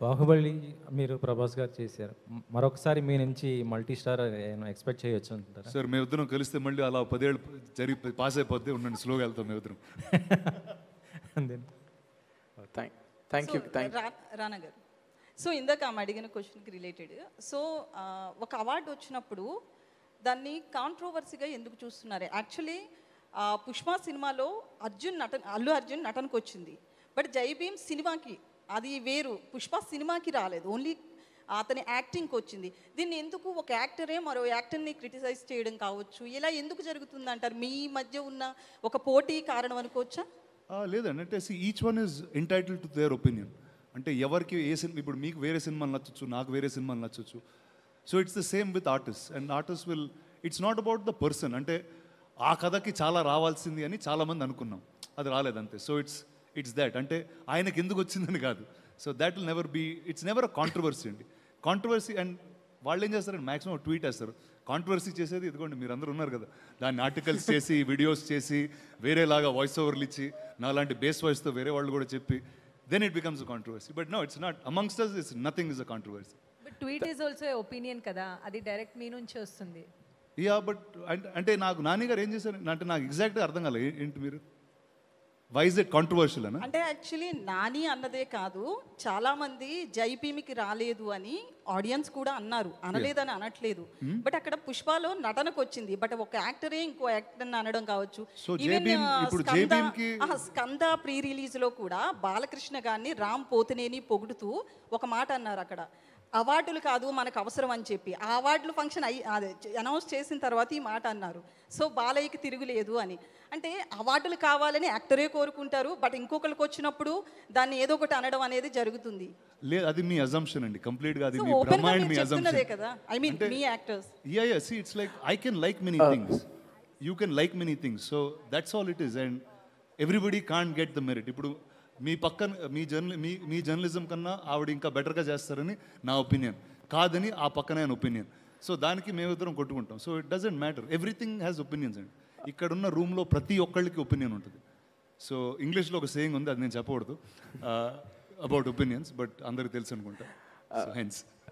బాహుబలి మీరు ప్రభాస్ గారు చేశారు మ- మరొకసారి మీ నుంచి మల్టీ స్టార్ ఎక్స్పెక్ట్ చేయొచ్చు అంటారా సార్ మేమిద్దరం కలిస్తే మళ్ళీ అలా పదేళ్ళు జరిగి పాస్ అయిపోతే ఉండండి స్లోగా వెళ్తాం మేమిద్దరం అంతే థ్యాంక్ థ్యాంక్ యూ థ్యాంక్ రా- రానా గారు సో ఇందాక ఆమె అడిగిన క్వశ్చన్కి రిలేటెడ్ సో ఆ, ఒక అవార్డు వచ్చినప్పుడు దాన్ని కాంట్రోవర్సీగా ఎందుకు చూస్తున్నారు యాక్చువల్లీ పుష్ప సినిమాలో అర్జున్ నటన అల్లు అర్జున్ నటనకు వచ్చింది బట్ జై భీమ్ సినిమాకి అది వేరు పుష్ప సినిమాకి రాలేదు ఓన్లీ అతని యాక్టింగ్కి వచ్చింది దీన్ని ఎందుకు ఒక యాక్టరే మరో యాక్టర్ని క్రిటిసైజ్ చేయడం కావచ్చు ఇలా ఎందుకు జరుగుతుంది అంటారు మీ మధ్య ఉన్న ఒక పోటీ కారణం అనుకోవచ్చా ఆ, లేదండి అంటే each one is entitle to their opinion అంటే ఎవరికి ఏ సినిమా ఇప్పుడు మీకు వేరే సినిమాలు నచ్చచ్చు నాకు వేరే సినిమాలు నచ్చచ్చు so it's the same with artist and artist will it's not about the person అంటే ఆ కథకి చాలా రావాల్సింది అని చాలామంది అనుకున్నాం అది రాలేదంతే సో ఇట్స్ ఇట్స్ దాట్ అంటే ఆయనకి ఎందుకు వచ్చిందని కాదు so that will never be it's never a controversy అండి కాంట్రవర్సీ అండ్ వాళ్ళు ఏం చేస్తారండి మాక్సిమం ట్వీట్ వేస్తారు కాంట్రవర్సీ చేసేది ఇదిగోండి మీరు అందరూ ఉన్నారు కదా దాన్ని ఆర్టికల్స్ చేసి వీడియోస్ చేసి వేరేలాగా వాయిస్ ఓవర్లు ఇచ్చి నాలాంటి బేస్ వాయిస్తో వేరే వాళ్ళు కూడా చెప్పి then it becomes a controversy but no it's not amongst us it's nothing is a controversy but tweet is also opinion కదా అది డైరెక్ట్ మీ నుంచి వస్తుంది యా బట్ అంటే నాకు నాని గారు ఏం చేశారు అంటే నాకు ఎగ్జాక్ట్గా అర్థం కాలేదు ఏ- ఏంటి మీరు వైజ్ ఇట్ కాంట్రవర్షియల్ అనా అంటే యాక్చువల్లీ నాని అన్నదే కాదు చాలా మంది జైపీమికి రాలేదు అని ఆడియన్స్ కూడా అన్నారు అనలేదని అనట్లేదు బట్ అక్కడ పుష్పలో నటనకు వచ్చింది బట్ ఒక యాక్టరే ఇంకో యాక్టర్ అనడం కావచ్చు So, Even, జైభీమ్ ఆ, ఇప్పుడు స్కంద- జైభీమ్కి- ఆహా, స్కంద ప్రీ రిలీజ్ లో కూడా బాలకృష్ణ గారిని రామ్ పోతినేని పొగుడుతూ ఒక మాట అన్నారు అక్కడ అవార్డులు కాదు మనకు అవసరం అని చెప్పి ఆ అవార్డులు ఫంక్షన్ అయ్యి అదే అనౌన్స్ చేసిన తర్వాత ఈ మాట అన్నారు సో బాలయ్యకి తిరుగులేదు అని అంటే అవార్డులు కావాలని యాక్టరే కోరుకుంటారు బట్ ఇంకొకరికి వచ్చినప్పుడు దాన్ని ఏదో ఒకటి అనడం అనేది జరుగుతుంది లేదు అది మీ అజంప్షన్ అండి కంప్లీట్గా అది సో మీ ఓపెన్ భ్రమ గా అండ్ మీరు మీ చెప్తున్నదే అజంప్షన్ కదా ఐ మీన్ మీ actors Yeah, yeah. See, it's like I can like many things. You can like many things. So that's all it is. And everybody can't get the merit. ఇప్పుడు మీ పక్కన మీ జర్నలి మీ మీ journalism కన్నా ఆవిడ ఇంకా బెటర్గా చేస్తారని నా ఒపీనియన్ కాదని ఆ పక్కన ఆయన ఒపీనియన్ సో దానికి మేమిద్దరం కొట్టుకుంటాం so it doesn't matter everything has opinions అండి ఇక్కడ ఉన్న రూమ్లో ప్రతి ఒక్కళ్ళకి ఒపీనియన్ ఉంటుంది సో ఇంగ్లీష్లో ఒక సేయింగ్ ఉంది అది నేను చెప్పకూడదు అబౌట్ ఒపీనియన్స్ బట్ అందరికి తెలుసు అనుకుంటా సో హెన్స్